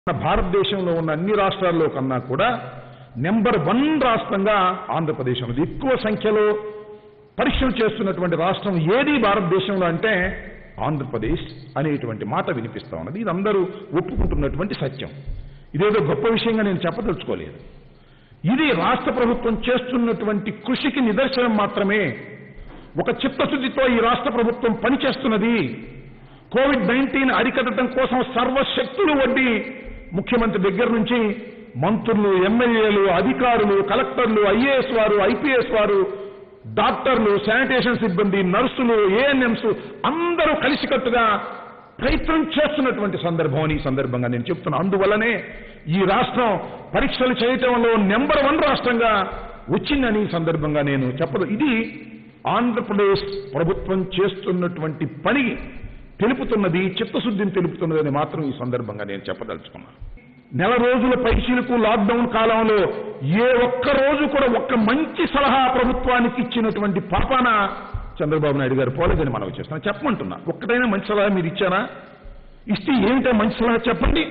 మన భారతదేశంలో ఉన్న అన్ని రాష్ట్రాల్లో కన్నా కూడా నెంబర్ వన్ రాష్ట్రంగా ఆంధ్రప్రదేశ్ ఉన్నది ఎక్కువ సంఖ్యలో పరీక్షలు చేస్తున్నటువంటి రాష్ట్రం ఏది భారతదేశంలో అంటే ఆంధ్రప్రదేశ్ అనేటువంటి మాట వినిపిస్తా ఉన్నది ఇది అందరూ ఒప్పుకుంటున్నటువంటి సత్యం ఇదేదో గొప్ప విషయంగా నేను చెప్పదలుచుకోలేదు ఇది రాష్ట్ర ప్రభుత్వం చేస్తున్నటువంటి కృషికి నిదర్శనం మాత్రమే ఒక చిత్తశుద్ధితో ఈ రాష్ట్ర ప్రభుత్వం పనిచేస్తున్నది కోవిడ్ నైన్టీన్ అరికట్టడం కోసం సర్వశక్తులు వడ్డి ముఖ్యమంత్రి దగ్గర నుంచి మంత్రులు ఎమ్మెల్యేలు అధికారులు కలెక్టర్లు ఐఏఎస్ వారు ఐపీఎస్ వారు డాక్టర్లు శానిటేషన్ సిబ్బంది నర్సులు ఏఎన్ఎంస్ అందరూ కలిసికట్టుగా ప్రయత్నం చేస్తున్నటువంటి సందర్భం అని ఈ సందర్భంగా నేను చెప్తున్నా అందువల్లనే ఈ రాష్ట్రం పరీక్షలు చేయటంలో నెంబర్ వన్ రాష్ట్రంగా వచ్చిందని ఈ సందర్భంగా నేను చెప్పదు ఇది ఆంధ్రప్రదేశ్ ప్రభుత్వం చేస్తున్నటువంటి పని తెలుపుతున్నది చిత్తశుద్ధిని తెలుపుతున్నదని మాత్రం ఈ సందర్భంగా నేను చెప్పదలుచుకున్నాను నెల రోజుల పరీక్షలకు లాక్డౌన్ కాలంలో ఏ ఒక్క రోజు కూడా ఒక్క మంచి సలహా ప్రభుత్వానికి ఇచ్చినటువంటి పాపాన చంద్రబాబు నాయుడు గారు పోలేదని మనవి చేస్తున్నా చెప్పమంటున్నా ఒక్కటైనా మంచి సలహా మీరు ఇచ్చారా ఇస్తే ఏమిటో మంచి సలహా చెప్పండి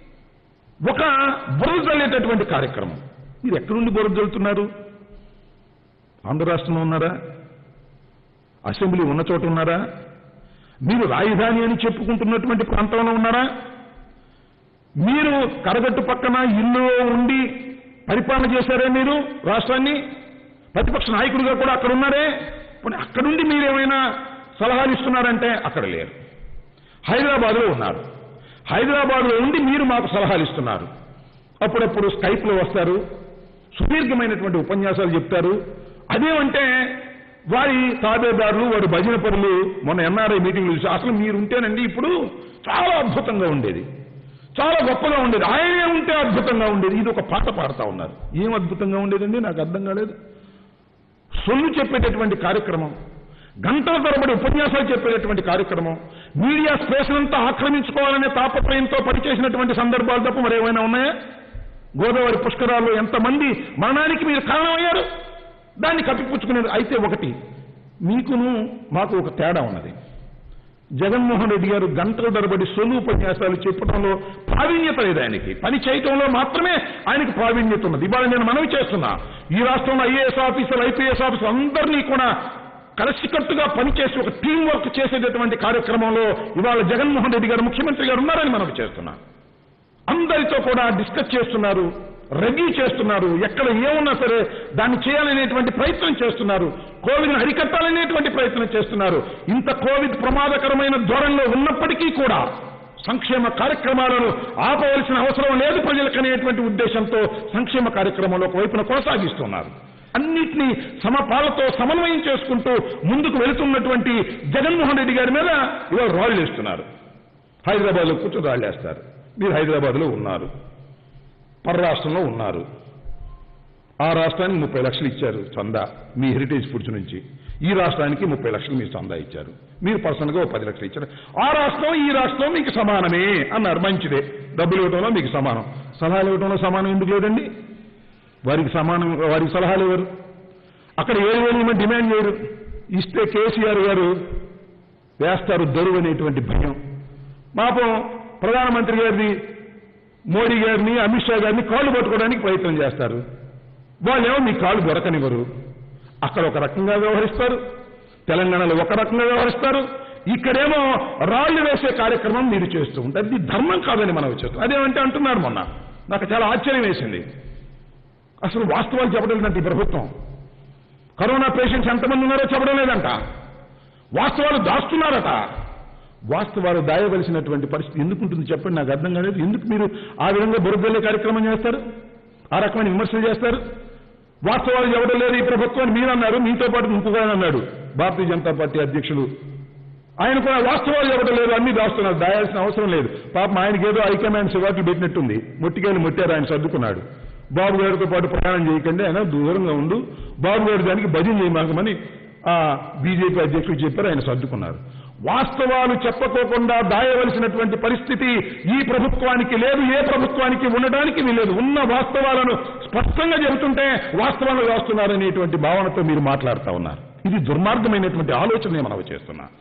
ఒక బురద జల్లేటటువంటి కార్యక్రమం మీరు ఎక్కడి నుండి బురద జల్లుతున్నారు ఆంధ్ర రాష్ట్రంలో ఉన్నారా అసెంబ్లీ ఉన్న చోట ఉన్నారా మీరు రాజధాని అని చెప్పుకుంటున్నటువంటి ప్రాంతంలో ఉన్నారా మీరు కరగట్టు పక్కన ఇల్లు ఉండి పరిపాలన చేశారే మీరు రాష్ట్రాన్ని ప్రతిపక్ష నాయకుడిగా కూడా అక్కడ ఉన్నారే పోనీ అక్కడుండి మీరేమైనా సలహాలు ఇస్తున్నారంటే అక్కడ లేరు హైదరాబాద్లో ఉన్నారు హైదరాబాద్లో ఉండి మీరు మాకు సలహాలు ఇస్తున్నారు అప్పుడప్పుడు స్కైప్లో వస్తారు సుదీర్ఘమైనటువంటి ఉపన్యాసాలు చెప్తారు అదేమంటే వారి తాబేదారులు వారి భజన పరులు మొన్న ఎన్ఆర్ఐ మీటింగ్లు చూసి అసలు మీరు ఉంటేనండి ఇప్పుడు చాలా అద్భుతంగా ఉండేది చాలా గొప్పగా ఉండేది ఆయనే ఉంటే అద్భుతంగా ఉండేది ఇది ఒక పాట పాడుతా ఉన్నారు ఏం అద్భుతంగా ఉండేదండి నాకు అర్థం కాలేదు సొల్లు చెప్పేటటువంటి కార్యక్రమం గంటల తరబడి ఉపన్యాసాలు చెప్పేటటువంటి కార్యక్రమం మీడియా స్పేస్ అంతా ఆక్రమించుకోవాలనే తాపత్రయంతో పనిచేసినటువంటి సందర్భాలు తప్ప మరేమైనా ఉన్నాయా గోదావరి పుష్కరాల్లో ఎంతమంది మరణానికి మీరు కారణమయ్యారు దాన్ని కప్పిపుచ్చుకునేది అయితే ఒకటి మీకును మాకు ఒక తేడా ఉన్నది జగన్మోహన్ రెడ్డి గారు గంటల తరబడి సొలు ఉపన్యాసాలు చెప్పడంలో ప్రావీణ్యత లేదు ఆయనకి పని చేయటంలో మాత్రమే ఆయనకి ప్రావీణ్యత ఉన్నది ఇవాళ నేను మనవి చేస్తున్నా ఈ రాష్ట్రంలో ఐఏఎస్ ఆఫీసర్ ఐపీఎస్ ఆఫీసర్ అందరినీ కూడా కలిసికట్టుగా పనిచేసి ఒక టీం వర్క్ చేసేటటువంటి కార్యక్రమంలో ఇవాళ జగన్మోహన్ రెడ్డి గారు ముఖ్యమంత్రి గారు ఉన్నారని మనవి చేస్తున్నా అందరితో కూడా డిస్కస్ చేస్తున్నారు రివ్యూ చేస్తున్నారు ఎక్కడ ఏమున్నా సరే దాన్ని చేయాలనేటువంటి ప్రయత్నం చేస్తున్నారు కోవిడ్ని అరికట్టాలనేటువంటి ప్రయత్నం చేస్తున్నారు ఇంత కోవిడ్ ప్రమాదకరమైన ధోరణిలో ఉన్నప్పటికీ కూడా సంక్షేమ కార్యక్రమాలను ఆపవలసిన అవసరం లేదు ప్రజలకు అనేటువంటి ఉద్దేశంతో సంక్షేమ కార్యక్రమంలో ఒక వైపున కొనసాగిస్తున్నారు అన్నిటినీ సమపాలతో సమన్వయం చేసుకుంటూ ముందుకు వెళుతున్నటువంటి జగన్మోహన్ రెడ్డి గారి మీద ఇవాళ రాళ్ళు వేస్తున్నారు హైదరాబాద్లో కూర్చొని రాళ్ళు వేస్తారు మీరు హైదరాబాద్లో ఉన్నారు పరరాష్ట్రంలో ఉన్నారు ఆ రాష్ట్రానికి ముప్పై లక్షలు ఇచ్చారు చందా మీ హెరిటేజ్ ఫుడ్స్ నుంచి ఈ రాష్ట్రానికి ముప్పై లక్షలు మీరు చందా ఇచ్చారు మీరు పర్సనల్గా ఒక పది లక్షలు ఇచ్చారు ఆ రాష్ట్రం ఈ రాష్ట్రం మీకు సమానమే అన్నారు మంచిదే డబ్బులు ఇవ్వడంలో మీకు సమానం సలహాలు ఇవ్వడంలో సమానం ఎందుకు లేదండి వారికి సమానం వారికి సలహాలు ఇవ్వరు అక్కడ ఏడు వేలు ఇవ్వమని డిమాండ్ చేయరు ఇస్తే కేసీఆర్ గారు వేస్తారు దొరువు అనేటువంటి భయం పాపం ప్రధానమంత్రి గారిని మోడీ గారిని అమిత్ షా గారిని కాళ్ళు పట్టుకోవడానికి ప్రయత్నం చేస్తారు వాళ్ళేమో మీ కాళ్ళు దొరకనివ్వరు అక్కడ ఒక రకంగా వ్యవహరిస్తారు తెలంగాణలో ఒక రకంగా వ్యవహరిస్తారు ఇక్కడేమో రాళ్లు వేసే కార్యక్రమం మీరు చేస్తూ ఉంటారు ఇది ధర్మం కాదని మనం చేస్తాం అదేమంటే అంటున్నారు మొన్న నాకు చాలా ఆశ్చర్యం వేసింది అసలు వాస్తవాలు చెప్పడం లేదంటే ఈ ప్రభుత్వం కరోనా పేషెంట్స్ ఎంతమంది ఉన్నారో చెప్పడం లేదంట వాస్తవాలు దాస్తున్నారట వాస్తవాలు దాయవలసినటువంటి పరిస్థితి ఎందుకు ఉంటుంది చెప్పండి నాకు అర్థం కాలేదు ఎందుకు మీరు ఆ విధంగా బురదల్లే కార్యక్రమం చేస్తారు ఆ రకమైన విమర్శలు చేస్తారు వాస్తవాలు ఎవడం లేదు ఈ ప్రభుత్వాన్ని మీరు అన్నారు మీతో పాటు ఇంకొక ఆయన అన్నాడు భారతీయ జనతా పార్టీ అధ్యక్షులు ఆయన కూడా వాస్తవాలు ఎవడం లేదు అన్ని దాస్తున్నారు దాయాల్సిన అవసరం లేదు పాపం ఆయనకి ఏదో హైకమాండ్ సివాట్లు పెట్టినట్టుంది మొట్టికాయలు మొట్టారు ఆయన సర్దుకున్నాడు బాబు గారితో పాటు ప్రయాణం చేయకండి ఆయన దూరంగా ఉండు బాబు గారి దానికి భజన చేయమాకమని ఆ బీజేపీ అధ్యక్షులు చెప్పారు ఆయన సర్దుకున్నారు వాస్తవాలు చెప్పకోకుండా దాయవలసినటువంటి పరిస్థితి ఈ ప్రభుత్వానికి లేదు ఏ ప్రభుత్వానికి ఉండడానికి వీలేదు ఉన్న వాస్తవాలను స్పష్టంగా చెబుతుంటే వాస్తవాలు వేస్తున్నారనేటువంటి భావనతో మీరు మాట్లాడుతూ ఉన్నారు ఇది దుర్మార్గమైనటువంటి ఆలోచనే మనం చేస్తున్నా